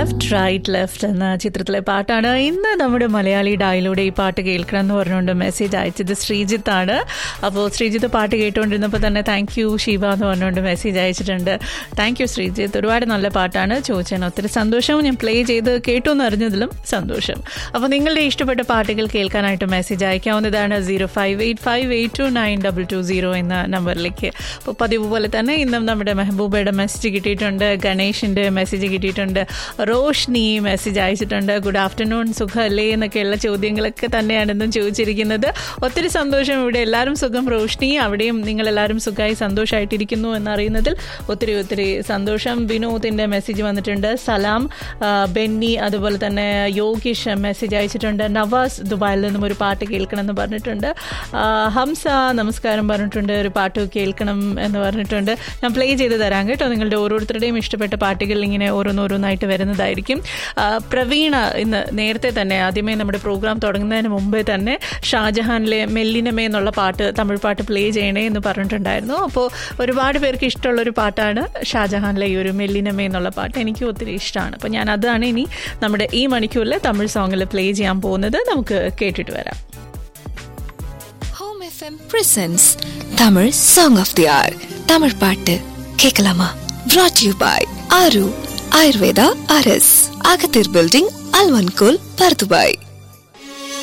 left right left എന്ന ചിത്രത്തിലെ പാട്ടാണ് ഇന്ന് നമ്മുടെ മലയാളി ഡായിലൂടെ ഈ പാട്ട് കേൾക്കണം എന്ന് പറഞ്ഞുകൊണ്ട് മെസ്സേജ് അയച്ചത് ശ്രീജിത്ത് ആണ് അപ്പോൾ ശ്രീജിത്ത് പാട്ട് കേട്ടുകൊണ്ടിരുന്നപ്പോൾ തന്നെ താങ്ക് യു ശിവ എന്ന് പറഞ്ഞുകൊണ്ട് മെസ്സേജ് അയച്ചിട്ടുണ്ട് താങ്ക് യു ശ്രീജിത്ത് ഒരുപാട് നല്ല പാട്ടാണ് ചോദിച്ചതിന് ഒത്തിരി സന്തോഷവും ഞാൻ പ്ലേ ചെയ്ത് കേട്ടു എന്ന് അറിഞ്ഞതിലും സന്തോഷം അപ്പോൾ നിങ്ങളുടെ ഇഷ്ടപ്പെട്ട പാട്ടുകൾ കേൾക്കാനായിട്ട് മെസ്സേജ് അയക്കാവുന്നതാണ് zero five eight five eight two nine double two zero എന്ന നമ്പറിലേക്ക് അപ്പോൾ പതിവ് പോലെ തന്നെ ഇന്നും നമ്മുടെ മെഹബൂബയുടെ മെസ്സേജ് കിട്ടിയിട്ടുണ്ട് ഗണേഷിൻ്റെ മെസ്സേജ് കിട്ടിയിട്ടുണ്ട് റോഷ്നി മെസ്സേജ് അയച്ചിട്ടുണ്ട് ഗുഡ് ആഫ്റ്റർനൂൺ സുഖമല്ലേ എന്നൊക്കെയുള്ള ചോദ്യങ്ങളൊക്കെ തന്നെയാണ് ഇന്നും ചോദിച്ചിരിക്കുന്നത് ഒത്തിരി സന്തോഷം ഇവിടെ എല്ലാവരും സുഖം റോഷ്നി അവിടെയും നിങ്ങളെല്ലാവരും സുഖമായി സന്തോഷമായിട്ടിരിക്കുന്നു എന്നറിയുന്നതിൽ ഒത്തിരി ഒത്തിരി സന്തോഷം വിനോദിൻ്റെ മെസ്സേജ് വന്നിട്ടുണ്ട് സലാം ആ, ബെന്നി അതുപോലെ തന്നെ യോഗീഷ് മെസ്സേജ് അയച്ചിട്ടുണ്ട് നവാസ് ദുബായിൽ നിന്നും ഒരു പാട്ട് കേൾക്കണം എന്ന് പറഞ്ഞിട്ടുണ്ട് ആ, ഹംസ നമസ്കാരം പറഞ്ഞിട്ടുണ്ട് ഒരു പാട്ട് കേൾക്കണം എന്ന് പറഞ്ഞിട്ടുണ്ട് ഞാൻ പ്ലേ ചെയ്ത് തരാം കേട്ടോ നിങ്ങളുടെ ഓരോരുത്തരുടെയും ഇഷ്ടപ്പെട്ട പാട്ടുകൾ ഇങ്ങനെ ഓരോന്നോരോന്നായിട്ട് വരുന്നതായിരിക്കും ആ, പ്രവീണ ഇന്ന് നേരത്തെ തന്നെ ആദ്യമേ നമ്മുടെ പ്രോഗ്രാം തുടങ്ങുന്നതിന് മുമ്പേ തന്നെ ഷാജഹാനിലെ മെല്ലിനമേ എന്നുള്ള പാട്ട് തമിഴ് പാട്ട് പ്ലേ ചെയ്യണേ എന്ന് പറഞ്ഞിട്ടുണ്ടായിരുന്നു അപ്പോൾ ഒരുപാട് പേർക്ക് ഇഷ്ടമുള്ളൊരു പാട്ടാണ് ഷാജഹാനിലെ ഈ ഒരു മെല്ലിനമേ എന്നുള്ള പാട്ട് എനിക്ക് ഒത്തിരി ഇഷ്ടമാണ് അപ്പോൾ ഞാൻ അതാണ് ഇനി നമ്മുടെ ഈ മണിക്കൂറിൽ തമിഴ് സോങ്ങിൽ പ്ലേ ചെയ്യാൻ പോകുന്നത് നമുക്ക് കേട്ടിട്ട് വരാം home FM presents Tamil song of the air Tamil பாட்டு கேட்கலாமா brought யூ பாய் ஆரு ஆயுர்வேதா அரஸ் அகத்தீர் பில்டிங் அல்வன்கோல் பர்துபாய்